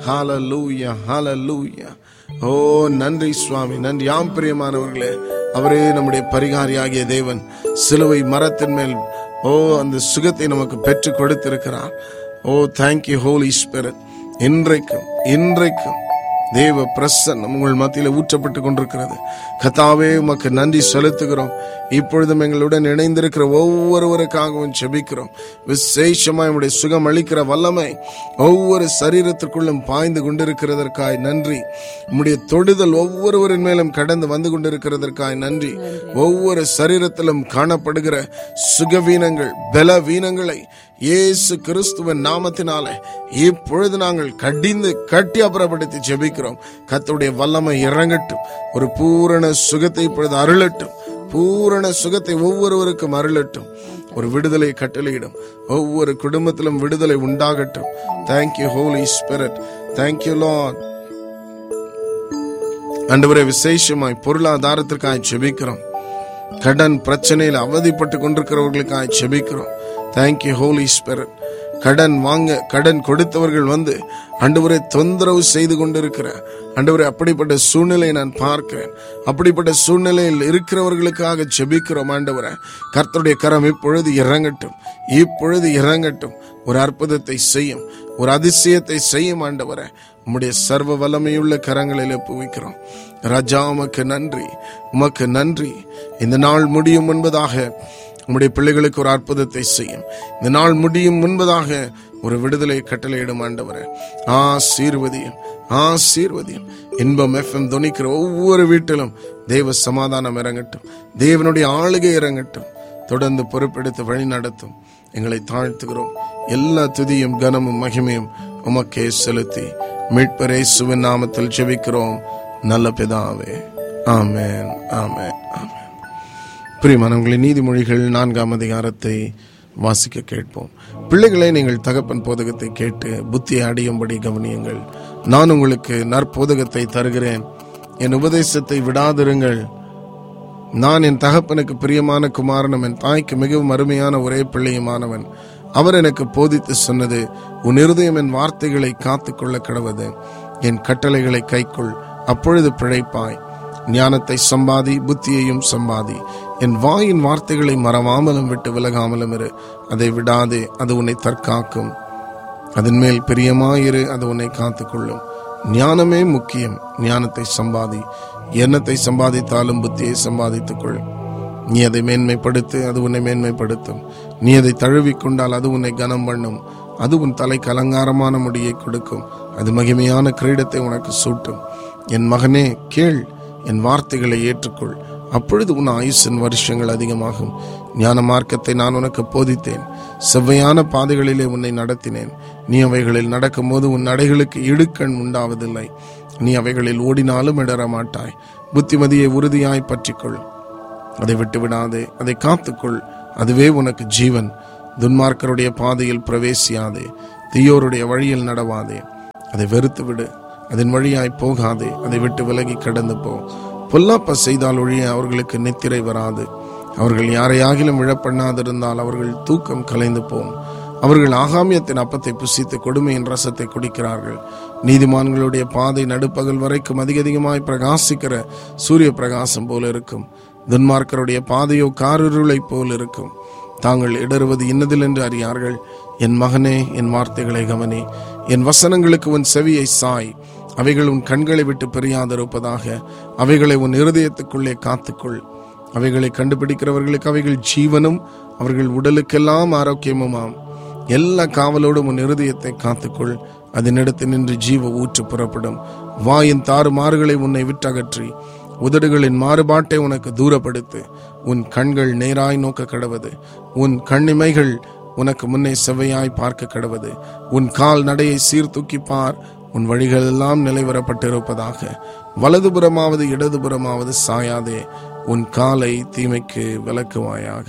ஹalleluya ஹalleluya ஓ நன்றி சுவாமி நன்றி ஆம் பிரியமானவர்களே அவரே நம்முடைய பரிகாரியாகிய தேவன் சிலுவை மரத்தின் மேல் ஓ அந்த சுகத்தை நமக்கு பெற்று கொடுத்திருக்கிறார் ஓ தேங்க்யூ ஹோலி ஸ்பிரிட் இன்றைக்கும் இன்றைக்கும் தேவ பிரசன்னம் உங்கள் மத்தியில் ஊற்றப்பட்டு கொண்டிருக்கிறது கத்தாவே உமக்கு நன்றி செலுத்துகிறோம் இப்பொழுதும் எங்களுடன் இணைந்திருக்கிற ஒவ்வொருவருக்காகவும் செபிக்கிறோம் விசேஷமாய் உடைய சுகம் அளிக்கிற வல்லமை ஒவ்வொரு சரீரத்திற்குள்ளும் பாய்ந்து கொண்டிருக்கிறதற்காய் நன்றி உம்முடைய தொடுதல் ஒவ்வொருவரின் மேலும் கடந்து வந்து கொண்டிருக்கிறதற்காய் நன்றி ஒவ்வொரு சரீரத்திலும் காணப்படுகிற சுகவீனங்கள் பலவீனங்களை இயேசு கிறிஸ்துவின் நாமத்தினாலே இப்பொழுது நாங்கள் கடிந்து கட்டி அப்புறப்படுத்தி ஜெபிக்கிறோம் கர்த்தருடைய வல்லமை இறங்கட்டும் ஒரு பூரண சுகத்தை இப்பொழுது அருளட்டும் பூரண சுகத்தை ஒவ்வொருவருக்கும் அருளட்டும் ஒரு விடுதலை கட்டளையிடும் ஒவ்வொரு குடும்பத்திலும் விடுதலை உண்டாகட்டும் thank you holy spirit thank you lord ஆண்டவரே விசேஷமாய் பொருளாதாரத்திற்காக செபிக்கிறோம் கடன் பிரச்சனையில் அவதிப்பட்டு கொண்டிருக்கிறவர்களுக்காக செபிக்கிறோம் தேங்க்யூ ஹோலி ஸ்பிரிட் கடன் வாங்க கடன் கொடுத்தவர்கள் வந்து ஆண்டவரை தொந்தரவு செய்து கொண்டிருக்கிற ஆண்டவரை அப்படிப்பட்ட சூழ்நிலையை நான் பார்க்கிறேன் அப்படிப்பட்ட சூழ்நிலையில் இருக்கிறவர்களுக்காக ஜெபிக்கிறோம் ஆண்டவரை கர்த்தருடைய கரம் இப்பொழுது இறங்கட்டும் இப்பொழுது இறங்கட்டும் ஒரு அற்புதத்தை செய்யும் ஒரு அதிசயத்தை செய்யும் ஆண்டவரை உம்முடைய சர்வ வல்லமையுள்ள கரங்களில் ஒப்புவிக்கிறோம் ராஜா உமக்கு நன்றி உமக்கு நன்றி இந்த நாள் முடியும் என்பதாக உம்முடைய பிள்ளைகளுக்கு ஒரு அற்புதத்தை செய்யும் இந்த நாள் முடியும் முன்பதாக ஒரு விடுதலை கட்டளையிடும் ஆண்டவரே ஆசீர்வதியும் ஆசீர்வதியும் இன்பம் எஃப்எம் துணிக்கிற ஒவ்வொரு வீட்டிலும் தேவ சமாதானம் இறங்கட்டும் தேவனுடைய ஆளுகை இறங்கட்டும் தொடர்ந்து பொறுப்பெடுத்து வழி நடத்தும் எங்களை தாழ்த்துகிறோம் எல்லா துதியும் கனமும் மகிமையும் உமக்கே செலுத்தி மீட்பரே சுவின் நாமத்தில் ஜெபிக்கிறோம் நல்ல பிதாவே ஆமென் ஆமென் ஆமென் பிரியமானவங்களை நீதிமொழிகள் நான்காம் அதிகாரத்தை வாசிக்க கேட்போம் பிள்ளைகளை நீங்கள் தகப்பன் போதகத்தை கேட்டு புத்தியை அடையும்படி கவனியுங்கள் நான் உங்களுக்கு நற்போதகத்தை தருகிறேன் என் உபதேசத்தை விடாதிருங்கள் நான் என் தகப்பனுக்கு பிரியமான குமாரனும் என் தாய்க்கு மிகவும் அருமையான ஒரே பிள்ளையுமானவன் அவர் எனக்கு போதித்து சொன்னது உன் இருதயம் என் வார்த்தைகளை காத்துக்கொள்ள கடவது என் கட்டளைகளை கைக்கொள் அப்பொழுது பிழைப்பாய் ஞானத்தை சம்பாதி புத்தியையும் சம்பாதி என் வாயின் வார்த்தைகளை மறவாமலும் விட்டு விலகாமலும் இரு அதை விடாதே அது உன்னை தற்காக்கும் அதன் மேல் பிரியமாயிரு அது உன்னை காத்துக்கொள்ளும் ஞானமே முக்கியம் ஞானத்தை சம்பாதி எண்ணத்தை சம்பாதித்தாலும் புத்தியை சம்பாதித்துக் கொள் நீ அதை மேன்மைப்படுத்து அது உன்னை மேன்மைப்படுத்தும் நீ அதை தழுவிக்கொண்டால் அது உன்னை கனம் பண்ணும் அது உன் தலைக்கு அலங்காரமான முடியை கொடுக்கும் அது மகிமையான கிரீடத்தை உனக்கு சூட்டும் என் மகனே கேள் என் வார்த்தைகளை ஏற்றுக்கொள் அப்பொழுது உன் ஆயுசின் வருஷங்கள் அதிகமாகும் ஞான மார்க்கத்தை நான் உனக்கு போதித்தேன் செவ்வையான பாதைகளிலே உன்னை நடத்தினேன் நீ அவைகளில் நடக்கும்போது உன் நடைகளுக்கு இடுக்கண் உண்டாவதில்லை நீ அவைகளில் ஓடினாலும் இடற மாட்டாய் புத்திமதியை உறுதியாய் பற்றிக்கொள் அதை விட்டு விடாதே அதை காத்துக்கொள் அதுவே உனக்கு ஜீவன் துன்மார்க்கருடைய பாதையில் பிரவேசியாதே தீயோருடைய வழியில் நடவாதே அதை வெறுத்து விடு அதன் வழியாய் போகாதே அதை விட்டு விலகி கடந்து போ பொல்லாப்ப செய்தால் ஒழிய அவர்களுக்கு நித்திரை வராது அவர்கள் யாரையாகிலும் விழப்பண்ணாதிருந்தால் அவர்கள் தூக்கம் கலைந்து போம் அவர்கள் ஆகாமியத்தின் அப்பத்தை புசித்து கொடுமையின் ரசத்தை குடிக்கிறார்கள் நீதிமான்களுடைய பாதை நடுப்பகல் வரைக்கும் அதிக அதிகமாய் பிரகாசிக்கிற சூரிய பிரகாசம் போல இருக்கும் துன்மார்க்கருடைய பாதையோ காரிருளை போல் இருக்கும் தாங்கள் இடறுவது இன்னதில் என்று அறியார்கள் என் மகனே என் வார்த்தைகளை கவனி என் வசனங்களுக்கு உன் செவியை சாய் அவைகள் உன் கண்களை விட்டு பிரியாதிருப்பதாக அவைகளை உன் இருதயத்துக்குள்ளே காத்துக்கொள் அவைகளை கண்டுபிடிக்கிறவர்களுக்கு அவைகள் ஜீவனும் அவர்கள் உடலுக்கெல்லாம் ஆரோக்கியமுமாம் எல்லா காவலோடும் உன் இருதயத்தை காத்துக்கொள் அதனிடத்து நின்று ஜீவ ஊற்று புறப்படும் வாயின் தாறுமாறுகளை உன்னை விட்டகற்றி உதடுகளின் மாறுபாட்டை உனக்கு தூரப்படுத்து உன் கண்கள் நேராய் நோக்க கடவது உன் கண்ணிமைகள் உனக்கு முன்னே செவ்வையாய் பார்க்க கடவது உன் கால் நடையை சீர்தூக்கி பார் உன் வழிகள் எல்லாம் நிலைவரப்பட்டிருப்பதாக வலதுபுறமாவது இடதுபுறமாவது சாயாதே உன் காலை தீமைக்கு விளக்குவாயாக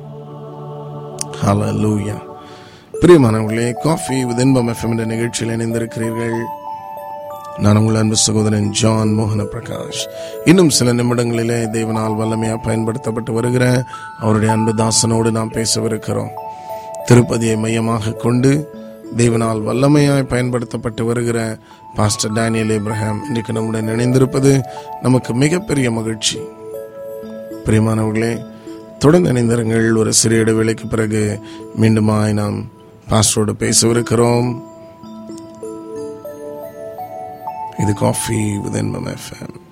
ஹalleluya பிரியமானவர்களே காஃபி வித் இன்பம் எஃப்எம் என்ற நிகழ்ச்சியில் இணைந்திருக்கிறீர்கள் நான் உங்கள் அன்பு சகோதரன் ஜான் மோகன பிரகாஷ் இன்னும் சில நிமிடங்களிலே தேவனால் வல்லமையாக பயன்படுத்தப்பட்டு வருகிற அவருடைய அன்பு தாசனோடு நாம் பேசவிருக்கிறோம் திருப்பதியை மையமாக கொண்டு தேவனால் வல்லமையாய் பயன்படுத்தப்பட்டு வருகிற பாஸ்டர் டேனியல் ஏப்ரஹாம் இன்றைக்கு நம்முடன் இணைந்திருப்பது நமக்கு மிகப்பெரிய மகிழ்ச்சி பிரியமானவர்களே தொடர்ந்து இணைந்திருங்கள் ஒரு சிறிய இடைவேளைக்கு பிறகு மீண்டுமாய் நாம் பாஸ்டரோடு பேசவிருக்கிறோம் இது காஃபி வித் எஃப்எம்